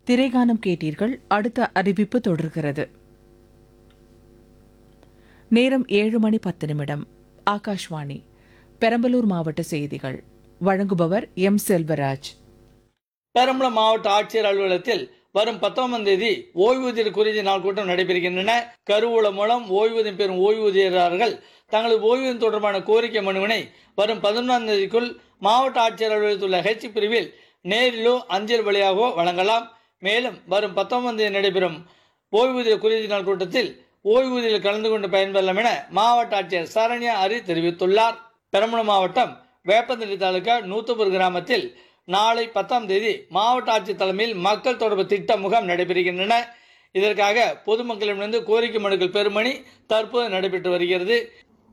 திரைகானம் கேட்டீர்கள் அடுத்த அறிவிப்பு தொடர்கிறது நேரம் ஏழு மணி பத்து நிமிடம் ஆகாஷ்வாணி பெரம்பலூர் மாவட்ட செய்திகள் வழங்குபவர் எம் செல்வராஜ் பெரம்பலூர் மாவட்ட ஆட்சியர் அலுவலகத்தில் வரும் பத்தொன்பதாம் தேதி ஓய்வூதியர் குறித்த நாள் கூட்டம் நடைபெறுகின்றன கருவூலம் மூலம் ஓய்வூதியம் பெறும் ஓய்வூதியர்கள் தங்களது ஓய்வூதியம் தொடர்பான கோரிக்கை மனுவினை வரும் பதினொன்றாம் தேதிக்குள் மாவட்ட ஆட்சியர் அலுவலகத்தில் உள்ள ஹெச் பிரிவில் நேரிலோ அஞ்சல் வழியாகவோ வழங்கலாம் மேலும் வரும் பத்தொன்பதாம் தேதி நடைபெறும் ஓய்வூதிய குறித்த நாள் கூட்டத்தில் ஓய்வூதியில் கலந்து கொண்டு பயன்பெறலாம் என மாவட்ட ஆட்சியர் சரண்யா அரி தெரிவித்துள்ளார் பெரம்பலூர் மாவட்டம் வேப்பந்தடி தாலுகா நூத்தபுர் கிராமத்தில் நாளை பத்தாம் தேதி மாவட்ட ஆட்சியர் தலைமையில் மக்கள் தொடர்பு திட்ட முகாம் நடைபெறுகின்றன இதற்காக பொதுமக்களிடமிருந்து கோரிக்கை மனுக்கள் பெருமணி தற்போது நடைபெற்று வருகிறது